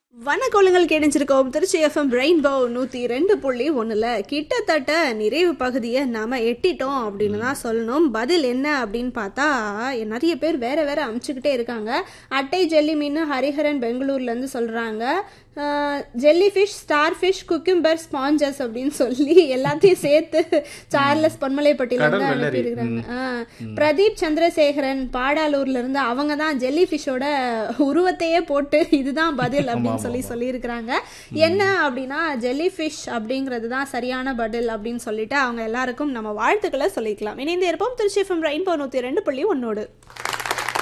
வணக்கங்கள் கேணிச்சிருக்கோம் Trichy FM rainbow நூற்றி ரெண்டு புள்ளி ஒன்றில் கிட்டத்தட்ட நிறைவு பகுதியை நாம் எட்டிட்டோம் அப்படின்னு தான் சொல்லணும் பதில் என்ன அப்படின்னு பார்த்தா நிறைய பேர் வேற வேற அமுச்சுக்கிட்டே இருக்காங்க அட்டை ஜெல்லி மீன் ஹரிஹரன் பெங்களூர்லேருந்து சொல்கிறாங்க jelly fish star fish cucumber sponges அப்படின்னு சொல்லி எல்லாத்தையும் சேர்த்து சார்லஸ் பொன்மலைப்பட்டியிலேருந்து கடல் வெள்ளரி. அனுப்பியிருக்கிறாங்க ஆ, பிரதீப் சந்திரசேகரன் பாடாலூர்ல இருந்து அவங்க தான் ஜெல்லி ஃபிஷ்ஷோட உருவத்தையே போட்டு இதுதான் பதில் அப்படின்னு சொல்லி சொல்லியிருக்கிறாங்க என்ன அப்படின்னா ஜெல்லி ஃபிஷ் அப்படிங்கிறது தான் சரியான பதில் அப்படின்னு சொல்லிட்டு அவங்க எல்லாருக்கும் நம்ம வாழ்த்துக்களை சொல்லிக்கலாம் இணைந்து இருப்போம் திருச்சி எஃப்எம் ரெயின்போ நூற்றி ரெண்டு புள்ளி ஒன்னோடு